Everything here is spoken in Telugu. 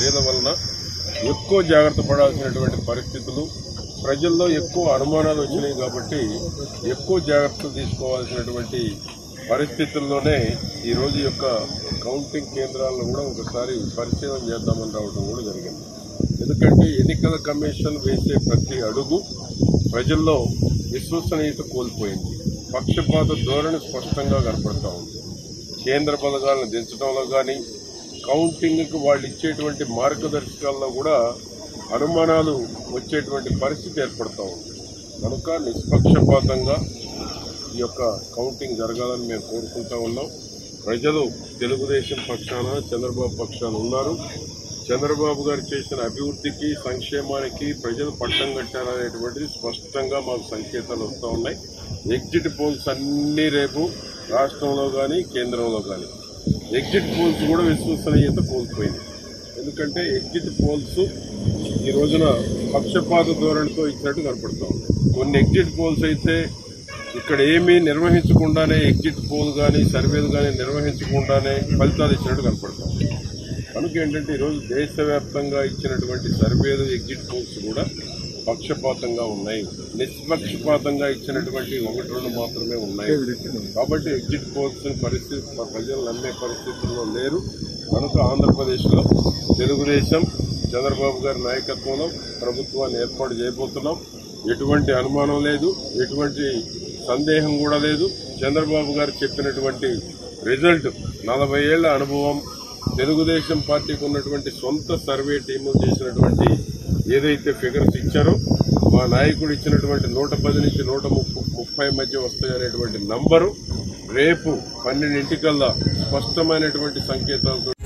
పేద వలన ఎక్కువ జాగ్రత్త పడాల్సినటువంటి పరిస్థితులు ప్రజల్లో ఎక్కువ అనుమానాలు వచ్చినాయి కాబట్టి ఎక్కువ జాగ్రత్తలు తీసుకోవాల్సినటువంటి పరిస్థితుల్లోనే ఈ రోజు యొక్క కౌంటింగ్ కేంద్రాలను కూడా ఒకసారి పరిశీలన చేద్దామని రావడం కూడా జరిగింది ఎందుకంటే ఎన్నికల కమిషన్ వేసే ప్రతి అడుగు ప్రజల్లో విశ్వసనీయత కోల్పోయింది పక్షపాత ధోరణి స్పష్టంగా కనపడతా ఉంది కేంద్ర పథకాలను దించడంలో కానీ కౌంటింగ్కి వాళ్ళు ఇచ్చేటువంటి మార్గదర్శకాల్లో కూడా అనుమానాలు వచ్చేటువంటి పరిస్థితి ఏర్పడతా ఉంది కనుక నిష్పక్షపాతంగా ఈ యొక్క కౌంటింగ్ జరగాలని మేము కోరుకుంటా ఉన్నాం ప్రజలు తెలుగుదేశం పక్షాన చంద్రబాబు పక్షాన ఉన్నారు చంద్రబాబు గారు చేసిన అభివృద్ధికి సంక్షేమానికి ప్రజలు పట్టం కట్టారనేటువంటిది స్పష్టంగా మాకు సంకేతాలు వస్తూ ఉన్నాయి ఎగ్జిట్ పోల్స్ అన్నీ రేపు రాష్ట్రంలో కానీ కేంద్రంలో కానీ ఎగ్జిట్ పోల్స్ కూడా విశ్వసనీయత కోల్పోయింది ఎందుకంటే ఎగ్జిట్ పోల్స్ ఈ రోజున పక్షపాత ధోరణితో ఇచ్చినట్టు కనపడతా ఉంది కొన్ని ఎగ్జిట్ పోల్స్ అయితే ఇక్కడ ఏమీ నిర్వహించకుండానే ఎగ్జిట్ పోల్ కానీ సర్వేలు కానీ నిర్వహించకుండానే ఫలితాలు ఇచ్చినట్టు కనపడతా ఉంది కనుక ఏంటంటే ఈరోజు దేశవ్యాప్తంగా ఇచ్చినటువంటి సర్వేలు ఎగ్జిట్ పోల్స్ కూడా పక్షపాతంగా ఉన్నాయి నిష్పక్షపాతంగా ఇచ్చినటువంటి ఒకటి రెండు మాత్రమే ఉన్నాయి కాబట్టి ఎగ్జిట్ పోల్స్ పరిస్థితి ప్రజలు నమ్మే పరిస్థితుల్లో లేరు కనుక ఆంధ్రప్రదేశ్లో తెలుగుదేశం చంద్రబాబు గారి నాయకత్వంలో ప్రభుత్వాన్ని ఏర్పాటు చేయబోతున్నాం ఎటువంటి అనుమానం లేదు ఎటువంటి సందేహం కూడా లేదు చంద్రబాబు గారు చెప్పినటువంటి రిజల్ట్ నలభై ఏళ్ల అనుభవం తెలుగుదేశం పార్టీకి ఉన్నటువంటి సొంత సర్వే టీములు చేసినటువంటి ఏదైతే ఫిగర్స్ ఇచ్చారో మా నాయకుడు ఇచ్చినటువంటి నూట పది నుంచి నూట ముప్ప ముప్పై మధ్య వస్తాయనేటువంటి నంబరు రేపు పన్నెండింటికల్లా స్పష్టమైనటువంటి సంకేతాలతో